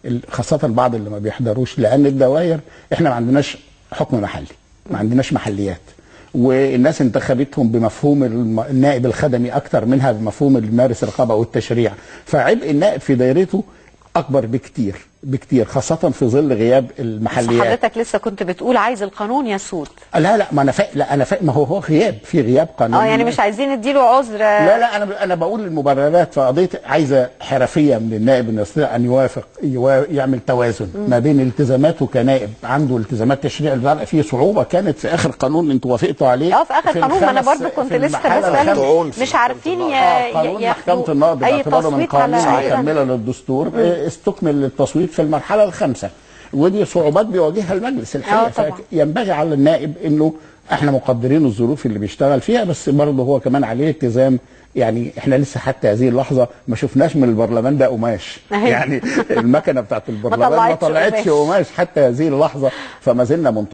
ال- خاصه بعض اللي ما بيحضروش لان الدوائر احنا ما عندناش حكم محلي ما عندناش محليات والناس انتخبتهم بمفهوم الم- النائب الخدمي اكتر منها بمفهوم المارس الرقابه والتشريع فعبء النائب في دايرته اكبر بكتير بكتير خاصه في ظل غياب بس المحليات حضرتك لسه كنت بتقول عايز القانون يسود لا لا ما انا فا... لا انا فا... ما هو هو غياب في غياب قانوني اه يعني مش عايزين نديله عذر لا لا انا انا بقول المبررات في قضيه عايزه حرفيه من النائب انه يستطيع ان يوافق يوا... يعمل توازن ما بين التزاماته كنائب عنده التزامات تشريع الفرق فيه صعوبه كانت في اخر قانون انتوا وافقتوا عليه اه في اخر قانون ما انا الخمس- برضو كنت في لسه المرحلة بسال الخامسة. مش عارفين ي- اه قانون ي- محكمه ياخدوا النقض اي باعتباره من تصويت قانون على مكمله للدستور آه، استكمل التصويت في المرحله الخامسه ودي صعوبات بيواجهها المجلس آه، الحقيقه طبعا. ينبغي على النائب انه احنا مقدرين الظروف اللي بيشتغل فيها بس برضه هو كمان عليه التزام يعني احنا لسه حتى هذه اللحظه ما شفناش من البرلمان ده قماش أيوة. يعني المكنه بتاعت البرلمان ما طلعتش طلعتش قماش. قماش حتى هذه اللحظه فما زلنا منتظرين